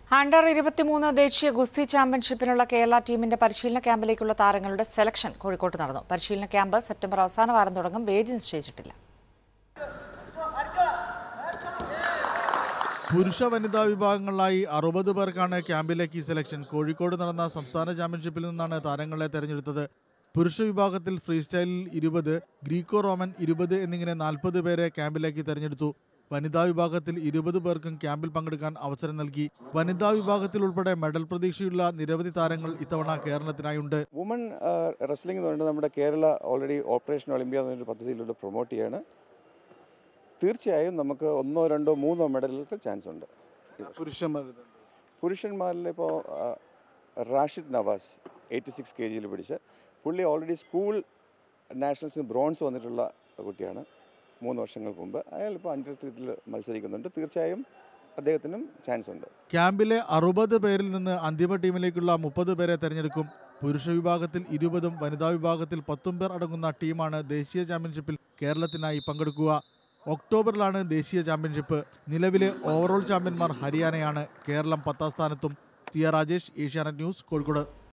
under ഇരുപത്തിമൂന്ന് ദേശീയ ഗുസ്തി ചാമ്പ്യൻഷിപ്പിനുള്ള കേരള ടീമിന്റെ പരിശീലന ക്യാമ്പിലേക്കുള്ള താരങ്ങളുടെ സെലക്ഷൻ കോഴിക്കോട്ട് നടന്നു പരിശീലന ക്യാമ്പ് സെപ്റ്റംബർ അവസാന വാരം തുടങ്ങും വേദി നിശ്ചയിച്ചിട്ടില്ല പുരുഷ വനിതാ വിഭാഗങ്ങളിലായി അറുപത് പേർക്കാണ് ക്യാമ്പിലേക്ക് ഈ സെലക്ഷൻ കോഴിക്കോട് നടന്ന സംസ്ഥാന ചാമ്പ്യൻഷിപ്പിൽ നിന്നാണ് താരങ്ങളെ തെരഞ്ഞെടുത്തത് പുരുഷ വിഭാഗത്തിൽ ഫ്രീ സ്റ്റൈലിൽ ഇരുപത് ഗ്രീക്കോ റോമൻ ഇരുപത് എന്നിങ്ങനെ നാൽപ്പത് പേരെ ക്യാമ്പിലേക്ക് തെരഞ്ഞെടുത്തു വനിതാ വിഭാഗത്തിൽ ഇരുപത് പേർക്കും ക്യാമ്പിൽ പങ്കെടുക്കാൻ അവസരം നൽകി വനിതാ വിഭാഗത്തിൽ ഉൾപ്പെടെ മെഡൽ പ്രതീക്ഷയുള്ള നിരവധി താരങ്ങൾ ഇത്തവണ കേരളത്തിനായുണ്ട് വുമൺ റെസ്ലിംഗ് എന്ന് പറയുന്നത് നമ്മുടെ കേരള ഓൾറെഡി ഓപ്പറേഷൻ ഒളിമ്പ്യ എന്നൊരു പദ്ധതിയിലൂടെ പ്രൊമോട്ട് ചെയ്യാണ് തീർച്ചയായും നമുക്ക് ഒന്നോ രണ്ടോ മൂന്നോ മെഡലുകൾക്ക് ചാൻസ് ഉണ്ട് പുരുഷന്മാരുടെ പുരുഷന്മാരിൽ ഇപ്പോൾ Rashid Nawaz eighty six K ജിയിൽ പിടിച്ച് പുള്ളി ഓൾറെഡി സ്കൂൾ നാഷണൽസിന് ബ്രോൺസ് വന്നിട്ടുള്ള കുട്ടിയാണ് മൂന്ന് വർഷങ്ങൾക്ക് മുമ്പ് അയാൾ ഇപ്പോൾ അഞ്ചരത്തിൽ മത്സരിക്കുന്നുണ്ട് തീർച്ചയായും അദ്ദേഹത്തിനും ചാൻസ് ഉണ്ട് ക്യാമ്പിലെ അറുപത് പേരിൽ നിന്ന് അന്തിമ ടീമിലേക്കുള്ള മുപ്പത് പേരെ തെരഞ്ഞെടുക്കും പുരുഷ വിഭാഗത്തിൽ ഇരുപതും വനിതാ വിഭാഗത്തിൽ പത്തും പേർ അടങ്ങുന്ന ടീമാണ് ദേശീയ ചാമ്പ്യൻഷിപ്പിൽ കേരളത്തിനായി പങ്കെടുക്കുക ഒക്ടോബറിലാണ് ദേശീയ ചാമ്പ്യൻഷിപ്പ് നിലവിലെ ഓവറോൾ ചാമ്പ്യന്മാർ ഹരിയാനയാണ് കേരളം പത്താം സ്ഥാനത്തും സിയ രാജേഷ് ഏഷ്യാനെറ്റ് ന്യൂസ് കോഴിക്കോട്